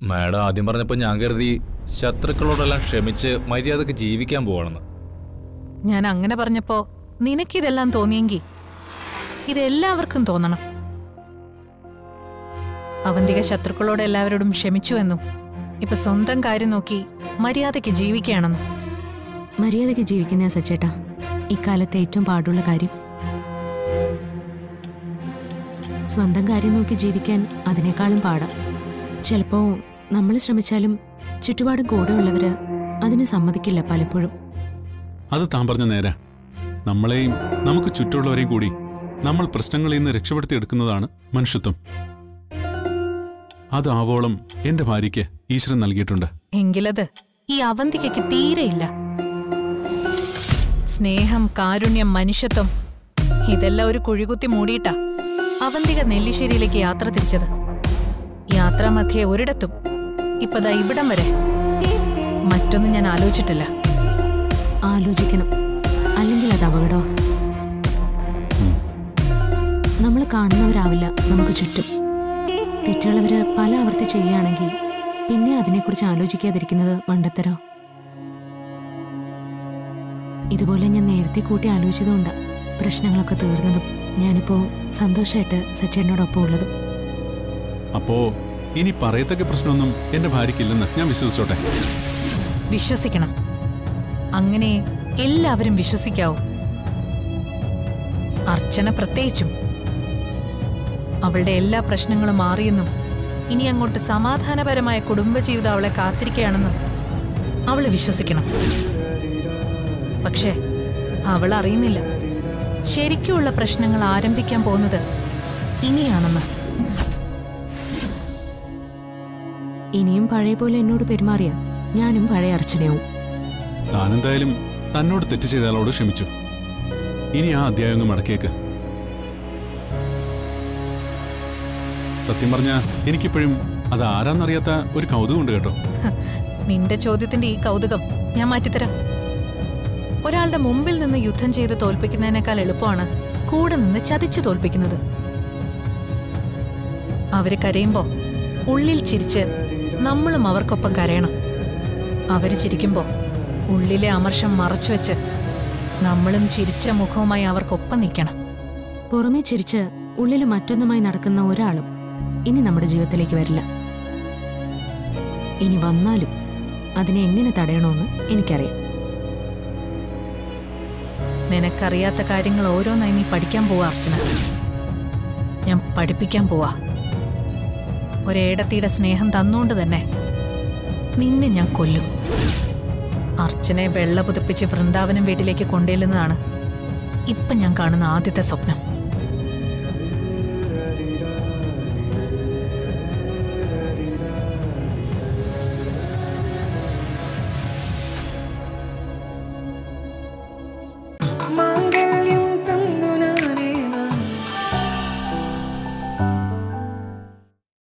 madam ആദ്യം പറഞ്ഞപ്പോൾ ഞാൻ കരുതി ശത്രുക്കളോടെല്ലാം ക്ഷമിച്ച് മര്യാദക്ക് ജീവിക്കാൻ പോവാണെന്ന് ഞാൻ അങ്ങനെ പറഞ്ഞപ്പോ നിനക്കിതെല്ലാം തോന്നിയെങ്കിൽ ഇതെല്ലാവർക്കും തോന്നണം അവന്തിക ശത്രുക്കളോട് എല്ലാവരോടും ക്ഷമിച്ചു എന്നും ഇപ്പൊ സ്വന്തം കാര്യം നോക്കി മര്യാദയ്ക്ക് ജീവിക്കുകയാണെന്നും മര്യാദയ്ക്ക് ജീവിക്കുന്ന സച്ചേട്ടാ ഇക്കാലത്തെ ഏറ്റവും പാടുള്ള കാര്യം സ്വന്തം കാര്യം നോക്കി ജീവിക്കാൻ അതിനേക്കാളും പാടാ ചിലപ്പോ നമ്മൾ ശ്രമിച്ചാലും ചുറ്റുപാടും കൂടെയുള്ളവര് അതിന് സമ്മതിക്കില്ല പലപ്പോഴും അത് താൻ പറഞ്ഞ നേരെ നമ്മളെയും നമുക്ക് ചുറ്റുമുള്ളവരെയും കൂടി നമ്മൾ പ്രശ്നങ്ങളിൽ നിന്ന് രക്ഷപ്പെടുത്തിയെടുക്കുന്നതാണ് മനുഷ്യത്വം അത് ആവോളം എന്റെ ഭാര്യയ്ക്ക് ഈശ്വരൻ നൽകിയിട്ടുണ്ട് എങ്കിലത് ഈ അവന്തികയ്ക്ക് തീരെയില്ല സ്നേഹം കാരുണ്യം മനുഷ്യത്വം ഇതെല്ലാം ഒരു കുഴികുത്തി മൂടിയിട്ടാ അവന്തിക നെല്ലിശ്ശേരിയിലേക്ക് യാത്ര തിരിച്ചത് യാത്രാമധ്യേ ഒരിടത്തും ഇപ്പതാ ഇവിടം വരെ മറ്റൊന്നും ഞാൻ ആലോചിച്ചിട്ടില്ല ആലോചിക്കണം അല്ലെങ്കിൽ അത് അപകടമാ നമ്മൾ കാണുന്നവരാവില്ല നമുക്ക് ചുറ്റും തെറ്റുള്ളവര് പല ആവർത്തി ചെയ്യുകയാണെങ്കിൽ പിന്നെ അതിനെക്കുറിച്ച് ആലോചിക്കാതിരിക്കുന്നത് മണ്ടത്തരോ ഇതുപോലെ ഞാൻ നേരത്തെ കൂട്ടി ആലോചിച്ചതുകൊണ്ടാ പ്രശ്നങ്ങളൊക്കെ തീർന്നതും ഞാനിപ്പോ സന്തോഷമായിട്ട് സച്ചേട്ടനോടൊപ്പം ഉള്ളതും അപ്പോ ഇനി പറയത്തക്ക പ്രശ്നമൊന്നും എന്റെ ഭാര്യയ്ക്കില്ലെന്ന് ഞാൻ വിശ്വസിച്ചോട്ടെ വിശ്വസിക്കണം അങ്ങനെ എല്ലാവരും വിശ്വസിക്കാവൂ അർച്ചന പ്രത്യേകിച്ചും അവളുടെ എല്ലാ പ്രശ്നങ്ങളും മാറിയെന്നും ഇനി അങ്ങോട്ട് സമാധാനപരമായ കുടുംബജീവിതം അവളെ കാത്തിരിക്കുകയാണെന്നും അവൾ വിശ്വസിക്കണം പക്ഷേ അവൾ അറിയുന്നില്ല ശരിക്കുമുള്ള പ്രശ്നങ്ങൾ ആരംഭിക്കാൻ പോകുന്നത് ഇനിയാണെന്ന് ഇനിയും പഴയ പോലെ എന്നോട് പെരുമാറിയ ഞാനും പഴയ അർച്ചനയാവും താനെന്തായാലും തന്നോട് തെറ്റ് ചെയ്ത ആളോട് ക്ഷമിച്ചു ഇനി ആ അധ്യായം അങ്ങ് മടക്കിയേക്ക് സത്യം പറഞ്ഞ എനിക്കിപ്പോഴും അത് ആരാന്നറിയാത്ത ഒരു കൗതുകമുണ്ട് കേട്ടോ നിന്റെ ചോദ്യത്തിന്റെ ഈ കൗതുകം ഞാൻ മാറ്റിത്തരാം ഒരാളുടെ മുമ്പിൽ നിന്ന് യുദ്ധം ചെയ്ത് തോൽപ്പിക്കുന്നതിനേക്കാൾ എളുപ്പമാണ് കൂടെ നിന്ന് ചതിച്ചു തോൽപ്പിക്കുന്നത് അവര് കരയുമ്പോ ഉള്ളിൽ ചിരിച്ച് നമ്മളും അവർക്കൊപ്പം കരയണം അവര് ചിരിക്കുമ്പോ ഉള്ളിലെ അമർഷം മറച്ചുവെച്ച് നമ്മളും ചിരിച്ച മുഖവുമായി അവർക്കൊപ്പം നിൽക്കണം പുറമേ ചിരിച്ച് ഉള്ളിൽ മറ്റൊന്നുമായി നടക്കുന്ന ഒരാളും ഇനി നമ്മുടെ ജീവിതത്തിലേക്ക് വരില്ല ഇനി വന്നാലും അതിനെ എങ്ങനെ തടയണമെന്ന് എനിക്കറിയാം നിനക്കറിയാത്ത കാര്യങ്ങൾ ഓരോന്നായി നീ പഠിക്കാൻ പോവാ അർച്ചന ഞാൻ പഠിപ്പിക്കാൻ പോവാ ഒരേടത്തിയുടെ സ്നേഹം തന്നുകൊണ്ട് തന്നെ നിന്നെ ഞാൻ കൊല്ലും അർച്ചനെ വെള്ള പുതപ്പിച്ച് വൃന്ദാവനം വീട്ടിലേക്ക് കൊണ്ടുചെല്ലുന്നതാണ് ഇപ്പം ഞാൻ കാണുന്ന ആദ്യത്തെ സ്വപ്നം